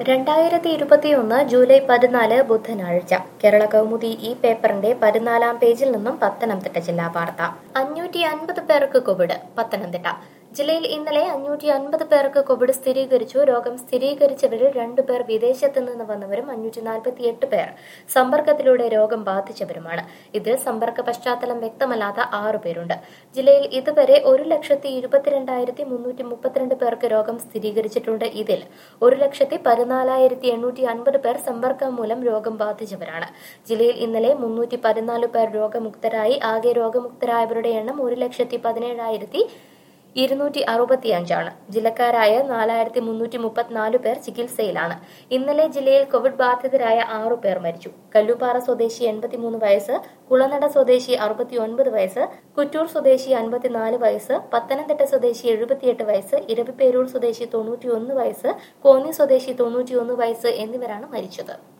രണ്ടായിരത്തി ഇരുപത്തിയൊന്ന് ജൂലൈ പതിനാല് ബുധനാഴ്ച കേരള കൗമുദി ഈ പേപ്പറിന്റെ പതിനാലാം പേജിൽ നിന്നും പത്തനംതിട്ട ജില്ലാ വാർത്ത അഞ്ഞൂറ്റി അൻപത് പേർക്ക് കോവിഡ് പത്തനംതിട്ട ജില്ലയിൽ ഇന്നലെ അഞ്ഞൂറ്റി അൻപത് പേർക്ക് കോവിഡ് സ്ഥിരീകരിച്ചു രോഗം സ്ഥിരീകരിച്ചവരിൽ രണ്ടുപേർ വിദേശത്ത് നിന്ന് വന്നവരും അഞ്ഞൂറ്റി നാൽപ്പത്തി എട്ട് പേർ സമ്പർക്കത്തിലൂടെ രോഗം ബാധിച്ചവരുമാണ് ഇതിൽ സമ്പർക്ക പശ്ചാത്തലം വ്യക്തമല്ലാത്ത ആറു പേരുണ്ട് ജില്ലയിൽ ഇതുവരെ ഒരു ലക്ഷത്തി ഇരുപത്തിരണ്ടായിരത്തി മുന്നൂറ്റി മുപ്പത്തിരണ്ട് പേർക്ക് രോഗം സ്ഥിരീകരിച്ചിട്ടുണ്ട് ഇതിൽ ഒരു ലക്ഷത്തി പതിനാലായിരത്തി എണ്ണൂറ്റി അൻപത് പേർ സമ്പർക്കം മൂലം രോഗം ബാധിച്ചവരാണ് ജില്ലയിൽ ഇന്നലെ മുന്നൂറ്റി പതിനാല് പേർ രോഗമുക്തരായി ആകെ രോഗമുക്തരായവരുടെ എണ്ണം ഒരു ലക്ഷത്തി പതിനേഴായിരത്തി ഇരുന്നൂറ്റി അറുപത്തിയഞ്ചാണ് ജില്ലക്കാരായ നാലായിരത്തി മുന്നൂറ്റി മുപ്പത്തിനാല് പേർ ചികിത്സയിലാണ് ഇന്നലെ ജില്ലയിൽ കോവിഡ് ബാധിതരായ ആറു പേർ മരിച്ചു കല്ലുപാറ സ്വദേശി എൺപത്തിമൂന്ന് വയസ്സ് കുളനട സ്വദേശി അറുപത്തിയൊൻപത് വയസ്സ് കുറ്റൂർ സ്വദേശി അൻപത്തിനാല് വയസ്സ് പത്തനംതിട്ട സ്വദേശി എഴുപത്തിയെട്ട് വയസ്സ് ഇരവിപ്പേരൂർ സ്വദേശി തൊണ്ണൂറ്റിയൊന്ന് വയസ്സ് കോന്നി സ്വദേശി തൊണ്ണൂറ്റിയൊന്ന് വയസ്സ് എന്നിവരാണ് മരിച്ചത്